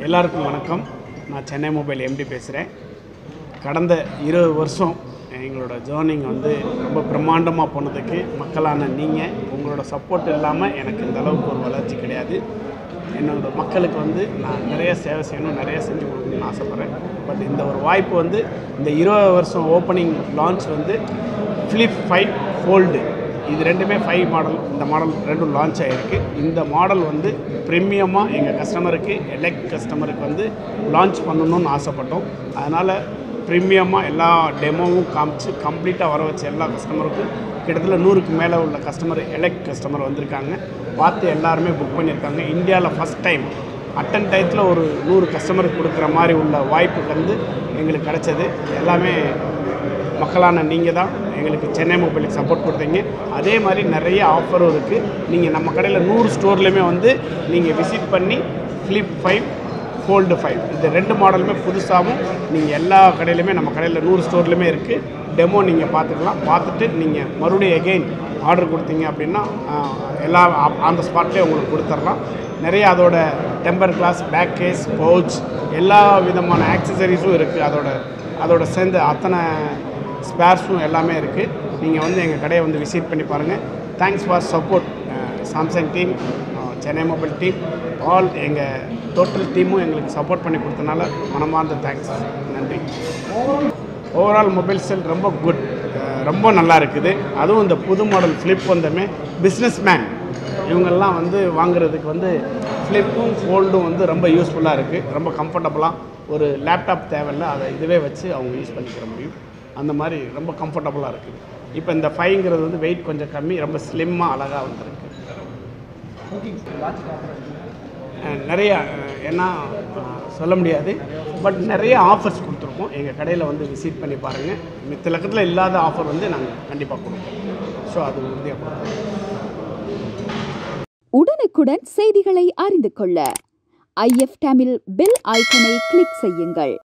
எல்லாருக்கும் வணக்கம் நான் சென்னை மொபைல் எம்டி பேசுகிறேன் கடந்த இருபது வருஷம் எங்களோட ஜேர்னிங் வந்து ரொம்ப பிரம்மாண்டமாக போனதுக்கு மக்களான நீங்கள் உங்களோட சப்போர்ட் இல்லாமல் எனக்கு இந்த அளவுக்கு ஒரு வளர்ச்சி கிடையாது என்னோட மக்களுக்கு வந்து நான் நிறைய சேவை செய்யணும் நிறைய செஞ்சு கொடுக்கணும்னு ஆசைப்பட்றேன் பட் இந்த ஒரு வாய்ப்பு வந்து இந்த இருபது வருஷம் ஓப்பனிங் லான்ச் வந்து ஃப்ளிப் ஃபைவ் ஃபோல்டு இது ரெண்டுமே ஃபைவ் மாடல் இந்த மாடல் ரெண்டும் லான்ச் ஆகிருக்கு இந்த மாடல் வந்து ப்ரீமியமாக எங்கள் கஸ்டமருக்கு எலெக்ட் கஸ்டமருக்கு வந்து லான்ச் பண்ணணும்னு ஆசைப்பட்டோம் அதனால் ப்ரீமியமாக எல்லா டெமோவும் காமிச்சு கம்ப்ளீட்டாக வர வச்ச எல்லா கஸ்டமருக்கும் கிட்டத்தட்ட நூறுக்கு மேலே உள்ள கஸ்டமர் எலெக்ட் கஸ்டமர் வந்திருக்காங்க பார்த்து எல்லாருமே புக் பண்ணியிருக்காங்க இந்தியாவில் ஃபஸ்ட் டைம் அட்டன் டயத்தில் ஒரு நூறு கஸ்டமருக்கு கொடுக்குற மாதிரி உள்ள வாய்ப்பு வந்து எங்களுக்கு கிடைச்சது எல்லாமே மக்களான நீங்கள் தான் எங்களுக்கு சென்னை மொபைலுக்கு சப்போர்ட் கொடுத்தீங்க அதே மாதிரி நிறைய ஆஃபரும் இருக்குது நீங்கள் நம்ம கடையில் நூறு ஸ்டோர்லேயுமே வந்து நீங்கள் விசிட் பண்ணி ஃப்ளிப் ஃபைவ் ஃபோல்டு ஃபைவ் இந்த ரெண்டு மாடலுமே புதுசாகவும் நீங்கள் எல்லா கடையிலுமே நம்ம கடையில் நூறு ஸ்டோர்லையுமே இருக்குது டெமோ நீங்கள் பார்த்துக்கலாம் பார்த்துட்டு நீங்கள் மறுபடியும் எகெயின் ஆர்டர் கொடுத்தீங்க அப்படின்னா ஆஹ், எல்லா அந்த ஸ்பாட்லேயே உங்களுக்கு கொடுத்துட்லாம் நிறைய அதோட temper glass back case pouch எல்லா விதமான ஆக்சசரிஸும் இருக்குது அதோட அதோட சேர்ந்து அத்தனை ஸ்பேர்ஸும் எல்லாமே இருக்குது நீங்கள் வந்து எங்கள் கடையை வந்து விசிட் பண்ணி பாருங்கள் thanks for support Samsung team Chennai mobile team all எங்கள் டோட்டல் டீமும் எங்களுக்கு சப்போர்ட் பண்ணி கொடுத்தனால மனமார்ந்த தேங்க்ஸ் நன்றி ஓவரால் மொபைல் செல் ரொம்ப குட் ரொம்ப நல்லா இருக்குது அதுவும் இந்த புது மாடல் ஃப்ளிப் வந்தமே பிஸ்னஸ் மேன் இவங்கெல்லாம் வந்து வாங்குறதுக்கு வந்து ஃப்ளிப்பும் ஃபோல்டும் வந்து ரொம்ப யூஸ்ஃபுல்லாக இருக்குது ரொம்ப கம்ஃபர்டபுளாக ஒரு லேப்டாப் தேவையில்ல அதை இதுவே வச்சு அவங்க யூஸ் பண்ணிக்கிற முடியும் அந்த மாதிரி ரொம்ப கம்ஃபர்டபுளாக இருக்குது இப்போ இந்த ஃபைங்கிறது வந்து வெயிட் கொஞ்சம் கம்மி ரொம்ப ஸ்லிம்மாக அழகாக வந்திருக்கு அஹ் நிறைய அஹ் ஏன்னா அஹ் சொல்ல முடியாது பட் நிறைய ஆஃபர்ஸ் கொடுத்துருக்கோம் எங்கள் கடையில் வந்து விசிட் பண்ணி பாருங்கள் மித்த லக்கத்தில் இல்லாத ஆஃபர் வந்து நாங்கள் கண்டிப்பாக கொடுப்போம் ஸோ அது உறுதியாக கொடுப்போம் உடனுக்குடன் செய்திகளை அறிந்து கொள்ள ஐஎஃப் தமிழ் பெல் ஐக்கனை கிளிக் செய்யுங்கள்